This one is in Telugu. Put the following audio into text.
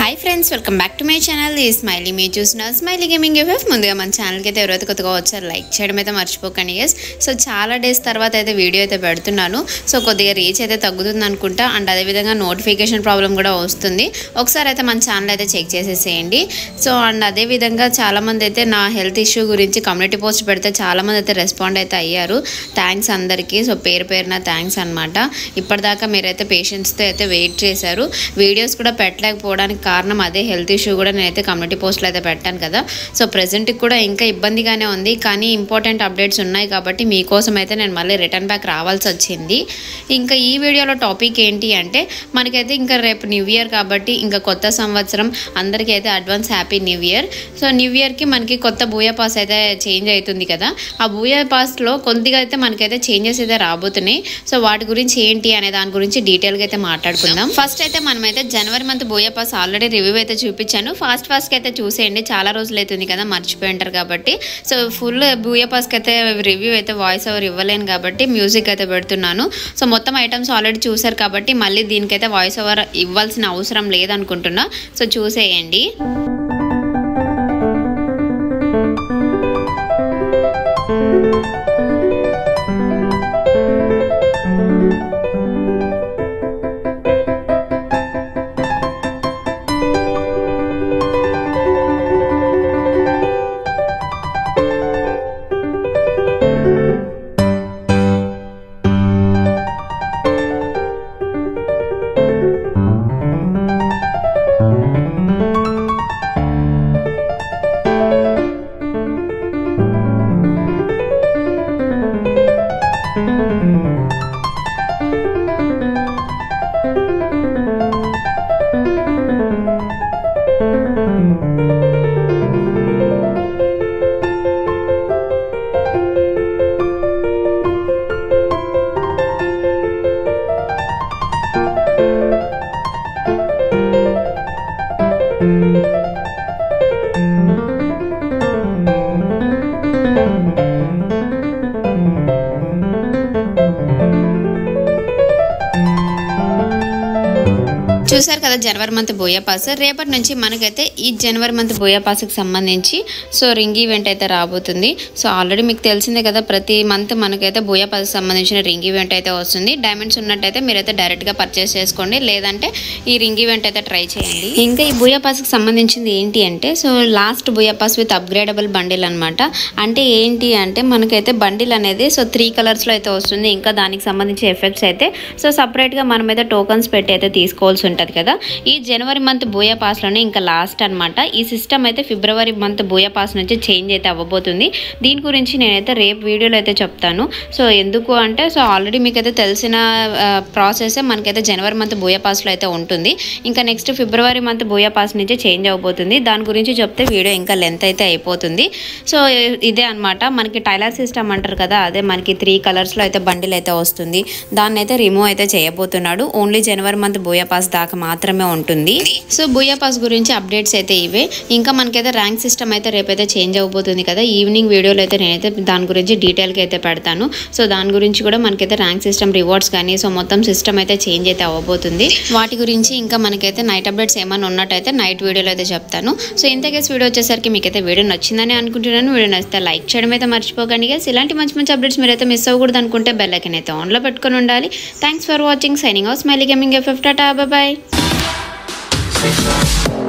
Hi friends welcome back to my channel ఈ స్మైలీ మీరు చూసిన స్మైలీ గేమింగ్ ఎఫ్ఎఫ్ ముందుగా మన ఛానల్కి అయితే ఎవరైతే కొత్తగా వచ్చారు లైక్ చేయడం అయితే మర్చిపోకండి ఎస్ సో చాలా డేస్ తర్వాత అయితే వీడియో అయితే పెడుతున్నాను సో కొద్దిగా రీచ్ అయితే తగ్గుతుంది అనుకుంటా అండ్ అదేవిధంగా నోటిఫికేషన్ ప్రాబ్లం కూడా వస్తుంది ఒకసారి అయితే మన ఛానల్ అయితే చెక్ చేసేసేయండి సో అండ్ అదేవిధంగా చాలామంది అయితే నా హెల్త్ ఇష్యూ గురించి కమ్యూనిటీ పోస్ట్ పెడితే చాలామంది అయితే రెస్పాండ్ అయితే అయ్యారు థ్యాంక్స్ అందరికీ సో పేరు పేరున థ్యాంక్స్ అనమాట ఇప్పటిదాకా మీరైతే పేషెంట్స్తో అయితే వెయిట్ చేశారు వీడియోస్ కూడా పెట్టలేకపోవడానికి కారణం అదే హెల్త్ ఇష్యూ కూడా నేనైతే కమ్యూనిటీ పోస్ట్లో అయితే పెట్టాను కదా సో ప్రజెంట్కి కూడా ఇంకా ఇబ్బందిగానే ఉంది కానీ ఇంపార్టెంట్ అప్డేట్స్ ఉన్నాయి కాబట్టి మీకోసం అయితే నేను మళ్ళీ రిటర్న్ బ్యాక్ రావాల్సి వచ్చింది ఇంకా ఈ వీడియోలో టాపిక్ ఏంటి అంటే మనకైతే ఇంకా రేపు న్యూ ఇయర్ కాబట్టి ఇంకా కొత్త సంవత్సరం అందరికీ అయితే advance happy new year so new ఇయర్కి మనకి కొత్త బూయా పాస్ అయితే చేంజ్ అవుతుంది కదా ఆ బూయా పాస్లో కొద్దిగా అయితే మనకైతే చేంజెస్ అయితే రాబోతున్నాయి సో వాటి గురించి ఏంటి అనే దాని గురించి డీటెయిల్గా అయితే మాట్లాడుకుందాం ఫస్ట్ అయితే మనమైతే జనవరి month booyah pass already review అయితే చూపించాను ఫాస్ట్ ఫాస్ట్కి అయితే చూసేయండి చాలా రోజులు అవుతుంది కదా మర్చిపోయి ఉంటారు కాబట్టి సో ఫుల్ బూయా పాస్కి అయితే రివ్యూ అయితే వాయిస్ ఓవర్ ఇవ్వలేను కాబట్టి మ్యూజిక్ అయితే పెడుతున్నాను సో మొత్తం ఐటమ్స్ ఆల్రెడీ చూసారు కాబట్టి మళ్ళీ దీనికైతే వాయిస్ ఓవర్ ఇవ్వాల్సిన అవసరం లేదనుకుంటున్నా సో చూసేయండి చూసారు కదా జనవరి మంత్ బోయా పాస్ రేపటి నుంచి మనకైతే ఈ జనవరి మంత్ బోయా పాస్కి సంబంధించి సో రింగ్ ఈవెంట్ అయితే రాబోతుంది సో ఆల్రెడీ మీకు తెలిసిందే కదా ప్రతి మంత్ మనకైతే బోయా పాస్కి సంబంధించిన రింగ్ ఈవెంట్ అయితే వస్తుంది డైమండ్స్ ఉన్నట్టయితే మీరైతే డైరెక్ట్గా పర్చేస్ చేసుకోండి లేదంటే ఈ రింగ్ ఈవెంట్ అయితే ట్రై చేయండి ఇంకా ఈ బోయా పాస్కి సంబంధించింది ఏంటి అంటే so last booyah pass with upgradable bundle అనమాట అంటే ఏంటి అంటే మనకైతే బండిల్ అనేది సో త్రీ కలర్స్లో అయితే వస్తుంది ఇంకా దానికి సంబంధించి ఎఫెక్ట్స్ అయితే సో సపరేట్గా మనం అయితే టోకన్స్ పెట్టి అయితే తీసుకోవాల్సి ఉంటుంది కదా ఈ జనవరి మంత్ బోయా పాస్లోనే ఇంకా లాస్ట్ అనమాట ఈ సిస్టమ్ అయితే ఫిబ్రవరి మంత్ బోయా పాస్ నుంచి చేంజ్ అయితే అవ్వబోతుంది దీని గురించి నేనైతే రేపు వీడియోలో అయితే చెప్తాను సో ఎందుకు అంటే సో ఆల్రెడీ మీకు అయితే తెలిసిన ప్రాసెస్ మనకైతే జనవరి మంత్ బోయా పాస్లో అయితే ఉంటుంది ఇంకా నెక్స్ట్ ఫిబ్రవరి మంత్ బోయా పాస్ నుంచి చేంజ్ అవబోతుంది దాని గురించి చెప్తే వీడియో ఇంకా లెంత్ అయితే అయిపోతుంది సో ఇదే అనమాట మనకి టైలర్ సిస్టమ్ అంటారు కదా అదే మనకి త్రీ కలర్స్లో అయితే బండిల్ అయితే వస్తుంది దాన్ని అయితే రిమూవ్ అయితే చేయబోతున్నాడు ఓన్లీ జనవరి మంత్ బోయా పాస్ దాకా మాత్రమే ఉంటుంది సో బోయా పాస్ గురించి అప్డేట్స్ అయితే ఇవే ఇంకా మనకైతే ర్యాంక్ సిస్టమ్ అయితే రేపైతే చేంజ్ అవబోతుంది కదా ఈవినింగ్ వీడియోలో అయితే నేనైతే దాని గురించి డీటెయిల్గా అయితే పెడతాను సో దాని గురించి కూడా మనకైతే ర్యాంక్ సిస్టమ్ రివార్డ్స్ కానీ సో మొత్తం సిస్టమ్ అయితే చేంజ్ అయితే అవ్వబోతుంది వాటి గురించి ఇంకా మనకైతే నైట్ అప్డేట్స్ ఏమైనా ఉన్నట్టయితే నైట్ వీడియోలో అయితే చెప్తాను సో ఇంతకేసి వీడియో వచ్చేసరికి మీకైతే వీడియో నచ్చిందని అనుకుంటున్నాను వీడియో నచ్చితే లైక్ చేయడం అయితే మర్చిపోకండి guys. ఇలాంటి మంచి మంచి అప్డేట్స్ మీరైతే మిస్ అవ్వకూడదు అనుకుంటే బెల్ ఐకన్ అయితే ఆన్లో పెట్టుకొని ఉండాలి thanks for watching signing off smiley gaming FF tata bye